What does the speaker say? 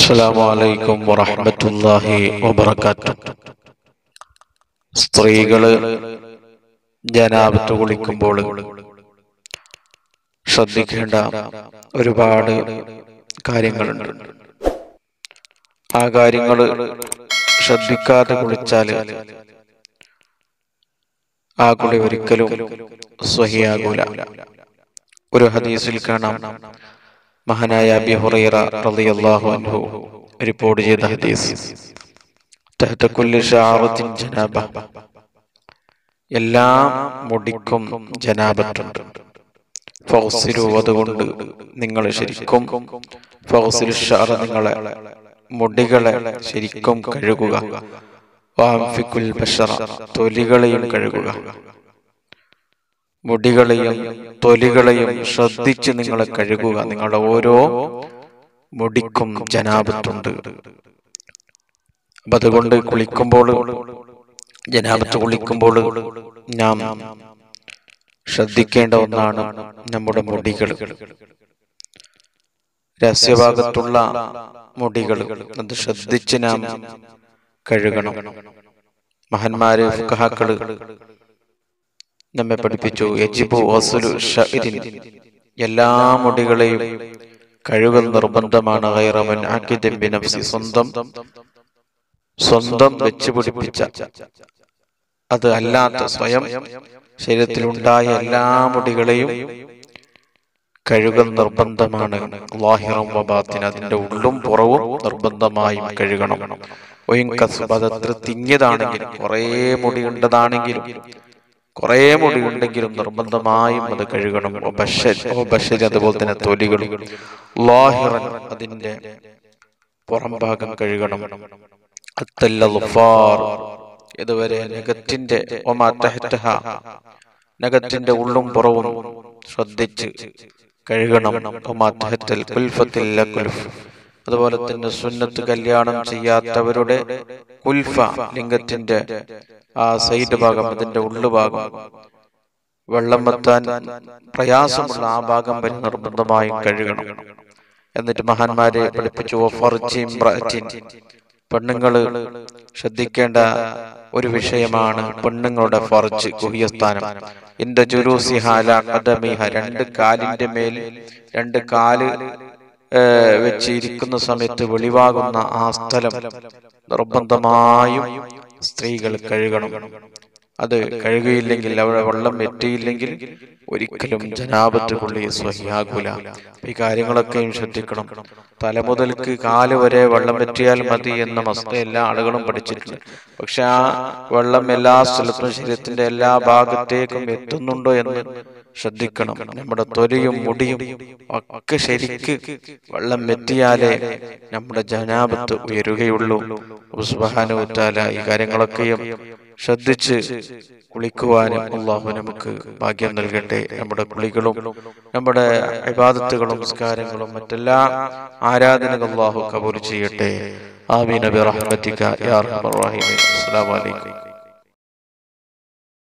അസ്സലാമു അലൈക്കും വറഹ്മത്തുള്ളാഹി വബറകാതുഹു സ്ത്രീകള് ജനാബത്ത് കുളിക്കുമ്പോൾ ശ്രദ്ധിക്കേണ്ട ഒരുപാട് കാര്യങ്ങളുണ്ട് ആ കാര്യങ്ങൾ ശ്രദ്ധിക്കാതെ കുളിച്ചാല് ആ കുളി ഒരിക്കലും സ്വഹിയാകൂല ഒരു ഹദീസിൽ കാണാം മഹാനായ അബി ഹുറൈറ റളിയല്ലാഹു അൻഹു റിപ്പോർട്ട് ചെയ്ത ഹദീസ് തഹത കുല്ലി ഷാറത്തിൻ ജനാബ എല്ലാ മുടിക്കും ജനാബത്തുണ്ട് ഫൗസിലു അതുകൊണ്ട് നിങ്ങൾ ശരിക്കും ഫൗസിലു ഷാറ നിങ്ങളെ മുടികളെ ശരിക്കും കഴുകുക വാംഫിക്കുൽ ബഷറ തൊലികളെയും കഴുകുക മുടികളെയും തൊലികളെയും ശ്രദ്ധിച്ച് നിങ്ങളെ കഴുകുക നിങ്ങളുടെ ഓരോ മുടിക്കും ജനാപത്തുണ്ട് അപ്പൊ അതുകൊണ്ട് കുളിക്കുമ്പോൾ ജനാപത്ത് കുളിക്കുമ്പോൾ നാം ശ്രദ്ധിക്കേണ്ട ഒന്നാണ് നമ്മുടെ മുടികൾ രഹസ്യഭാഗത്തുള്ള മുടികൾ അത് ശ്രദ്ധിച്ച് നാം കഴുകണം മഹന്മാര് ഫുഖഹാക്കള് നമ്മെ പഠിപ്പിച്ചു യജിബു വസുലു ഷഇരിൻ എല്ലാ മുടികളെയും കഴുകൽ നിർബന്ധമാണ് ഗൈറമൻ ആക്കിദൻ ബിനഫ്സി സ്വന്തം സ്വന്തം വെച്ച് പിടിപ്പിച്ച അത് അല്ലാത്ത സ്വയം ശരീരത്തിലുണ്ടായ എല്ലാ മുടികളെയും കഴുകൽ നിർബന്ധമാണ് ലാഹിറം വബാത്തിന് അതിന്റെ ഉള്ളും പുറവും നിർബന്ധമായും കഴുകണം ഒയും കസുബതത്ര തിങ്ങിയതാണെങ്കിലും കുറേ മുടിയുണ്ടതാണെങ്കിലും കുറേ മുടി ഉണ്ടെങ്കിലും നിർബന്ധമായും അത് കഴുകണം ബഷരി അതുപോലെ തന്നെ തൊലികളും ലാഹിറൻ അതിന്റെ പുറം ഭാഗം കഴുകണം അത്തല്ലുഫാർ ഇതുവരെ നഗത്തിന്റെ നഗത്തിന്റെ ഉള്ളും പുറവും ശ്രദ്ധിച്ച് കഴുകണം അതുപോലെ തന്നെ സുന്നത്ത് കല്യാണം ചെയ്യാത്തവരുടെ കുൽഫ ലിംഗത്തിന്റെ ആ സൈഡ് ഭാഗം അതിന്റെ ഉള്ളുഭാഗം വെള്ളം വെത്താൻ പ്രയാസമുള്ള ആ ഭാഗം വരെ നിർബന്ധമായും കഴുകണം എന്നിട്ട് മഹാന്മാരെ പഠിപ്പിച്ചു പെണ്ണുങ്ങള് ശ്രദ്ധിക്കേണ്ട ഒരു വിഷയമാണ് പെണ്ണുങ്ങളുടെ ഫർജ് ഗുഹ്യസ്ഥാനം എന്റെ ജുലൂസി ഹാല കദമിഹ രണ്ട് കാലിന്റെ മേൽ രണ്ട് കാല് വെച്ച് ഇരിക്കുന്ന സമയത്ത് വെളിവാകുന്ന ആ സ്ഥലം നിർബന്ധമായും സ്ത്രീകൾ കഴുകണം അത് കഴുകിയില്ലെങ്കിൽ അവിടെ വെള്ളം എത്തിയില്ലെങ്കിൽ ഒരിക്കലും ജനാപത്ത് കൊള്ളി സ്വഹിയാകൂല ഈ കാര്യങ്ങളൊക്കെയും ശ്രദ്ധിക്കണം തല മുതൽക്ക് കാല് വരെ വെള്ളം എത്തിയാൽ മതി എന്ന മസ്ത എല്ലാ ആളുകളും പഠിച്ചിട്ടുണ്ട് പക്ഷെ ആ വെള്ളം എല്ലാ സ്ഥലത്തും ശരീരത്തിന്റെ എല്ലാ ഭാഗത്തേക്കും എത്തുന്നുണ്ടോ എന്ന് ശ്രദ്ധിക്കണം നമ്മുടെ തൊലിയും മുടിയും ഒക്കെ ശരിക്ക് വെള്ളം എത്തിയാലേ നമ്മുടെ ജനാപത്ത് ഉയരുകയുള്ളൂ സുബാനുത്താല ഈ കാര്യങ്ങളൊക്കെയും ശ്രദ്ധിച്ച് കുളിക്കുവാനും അള്ളാഹു നമുക്ക് ഭാഗ്യം നൽകട്ടെ നമ്മുടെ കുളികളും നമ്മുടെ ഇബാദത്തുകളും സംസ്കാരങ്ങളും മറ്റെല്ലാ ആരാധനകൾ അള്ളാഹു കബൂർ ചെയ്യട്ടെ ആമീൻ നബി റഹ്മത്തിക യാ റഹ്മാൻ റഹീം അസ്സലാമു അലൈക്കും